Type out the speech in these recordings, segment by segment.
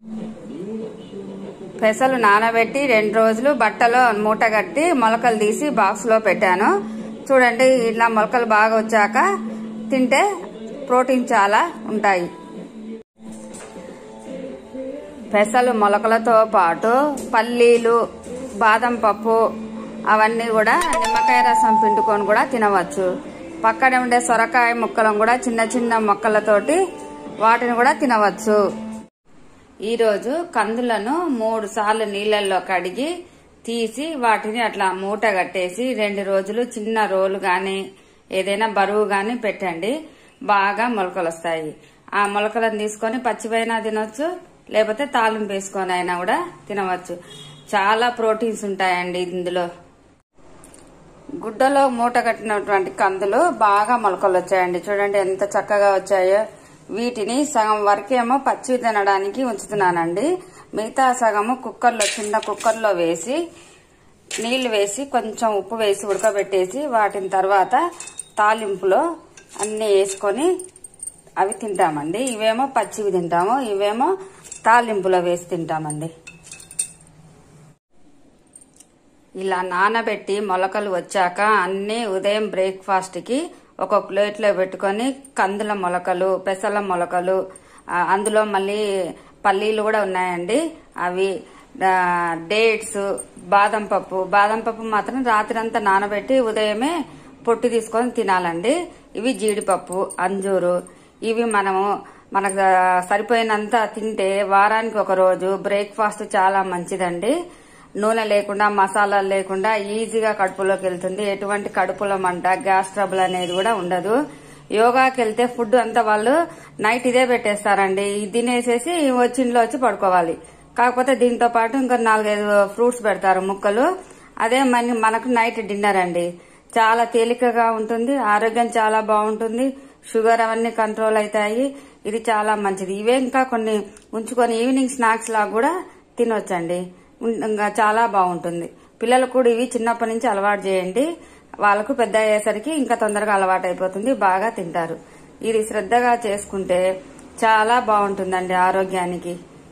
పెసలు నానబెట్టి రెండు రోజులు బట్టలో మూట కట్టి మొలకలు తీసి బాక్స్ లో పెట్టాను చూడండి ఇలా మొలకలు బాగా వచ్చాక తింటే ప్రోటీన్ చాలా ఉంటాయి పెసలు మొలకలతో పాటు పల్లీలు బాదం పప్పు అవన్నీ కూడా నిమ్మకాయ రసం పిండుకొని కూడా తినవచ్చు పక్కనే ఉండే సొరకాయ ముక్కలను కూడా చిన్న చిన్న మొక్కలతోటి వాటిని కూడా తినవచ్చు ఈరోజు కందులను మూడు సార్లు నీళ్ళల్లో కడిగి తీసి వాటిని అట్లా మూట కట్టేసి రెండు రోజులు చిన్న రోలు గాని ఏదైనా బరువు గాని పెట్టండి బాగా మొలకలు వస్తాయి ఆ మొలకలను తీసుకొని పచ్చివైనా తినొచ్చు లేకపోతే తాలింపు వేసుకొని అయినా కూడా తినవచ్చు చాలా ప్రోటీన్స్ ఉంటాయండి ఇందులో గుడ్డలో మూట కట్టినటువంటి కందులు బాగా మొలకలు వచ్చాయండి చూడండి ఎంత చక్కగా వచ్చాయో వీటిని సగం వరకేమో పచ్చి తినడానికి ఉంచుతున్నానండి మిగతా సగము కుక్కర్లో చిన్న కుక్కర్లో వేసి నీళ్లు వేసి కొంచెం ఉప్పు వేసి ఉడకబెట్టేసి వాటిని తర్వాత తాలింపులో అన్ని వేసుకొని అవి తింటామండి ఇవేమో పచ్చివి తింటాము ఇవేమో తాలింపులో వేసి తింటామండి ఇలా నానబెట్టి మొలకలు వచ్చాక అన్ని ఉదయం బ్రేక్ఫాస్ట్ కి ఒక ప్లేట్లో పెట్టుకొని కందుల మొలకలు పెసల మొలకలు ఆ, అందులో మళ్ళీ పల్లీలు కూడా ఉన్నాయండి అవి ఆ, డేట్స్ బాదం పప్పు బాదం పప్పు మాత్రం రాత్రి అంతా నానబెట్టి ఉదయమే పొట్టు తీసుకొని తినాలండి ఇవి జీడిపప్పు అంజూరు ఇవి మనము మనకు ఆ, సరిపోయినంత తింటే వారానికి ఒక రోజు బ్రేక్ఫాస్ట్ చాలా మంచిదండి నూనె లేకుండా మసాలాలు లేకుండా ఈజీగా కడుపులోకి వెళ్తుంది ఎటువంటి కడుపులో మంట గ్యాస్ ట్రబుల్ అనేది కూడా ఉండదు యోగాకి వెళ్తే ఫుడ్ అంతా వాళ్ళు నైట్ ఇదే పెట్టేస్తారండి ఇది తినేసేసి వచ్చి ఇంట్లో వచ్చి పడుకోవాలి కాకపోతే దీంతో పాటు ఇంకా నాలుగైదు ఫ్రూట్స్ పెడతారు ముక్కలు అదే మన మనకు నైట్ డిన్నర్ అండి చాలా తేలికగా ఉంటుంది ఆరోగ్యం చాలా బాగుంటుంది షుగర్ అవన్నీ కంట్రోల్ అవుతాయి ఇది చాలా మంచిది ఇవే ఇంకా కొన్ని ఉంచుకొని ఈవినింగ్ స్నాక్స్ లాగా కూడా తినొచ్చండి ఉం- ఇంకా చాలా బాగుంటుంది పిల్లలకు కూడా ఇవి చిన్నప్పటి నుంచి అలవాటు చేయండి వాళ్ళకు పెద్ద అయ్యేసరికి ఇంకా తొందరగా అలవాటు అయిపోతుంది బాగా తింటారు ఇది శ్రద్ధగా చేసుకుంటే చాలా బాగుంటుందండి ఆరోగ్యానికి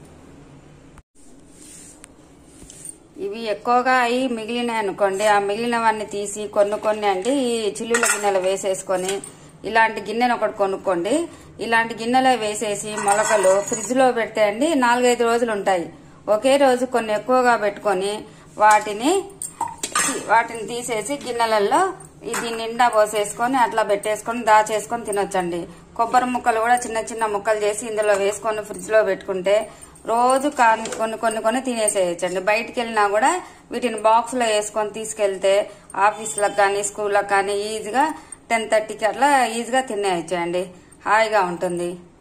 ఇవి ఎక్కువగా అయి మిగిలినాయి అనుకోండి ఆ మిగిలినవన్నీ తీసి కొన్ని కొన్ని అండి ఈ చిల్లుల గిన్నెలు వేసేసుకొని ఇలాంటి గిన్నెను ఒకటి కొనుక్కోండి ఇలాంటి గిన్నెలో వేసేసి మొలకలు ఫ్రిడ్జ్ లో పెడితే అండి నాలుగైదు రోజులు ఉంటాయి ఒకే రోజు కొన్ని ఎక్కువగా పెట్టుకొని వాటిని వాటిని తీసేసి గిన్నెలలో ఇది నిండా పోసేసుకొని అట్లా పెట్టేసుకొని దాచేసుకొని తినొచ్చండి కొబ్బరి ముక్కలు కూడా చిన్న చిన్న ముక్కలు చేసి ఇందులో వేసుకొని ఫ్రిడ్జ్ లో పెట్టుకుంటే రోజు కాని కొన్ని కొన్ని కొన్ని తినేసేయచ్చండి బయటికి వెళ్ళినా కూడా వీటిని బాక్స్ లో వేసుకొని తీసుకెళ్తే ఆఫీసులకు కానీ స్కూళ్ళకి కానీ ఈజీగా టెన్ థర్టీకి అట్లా ఈజీగా తినేయచ్చండి హాయిగా ఉంటుంది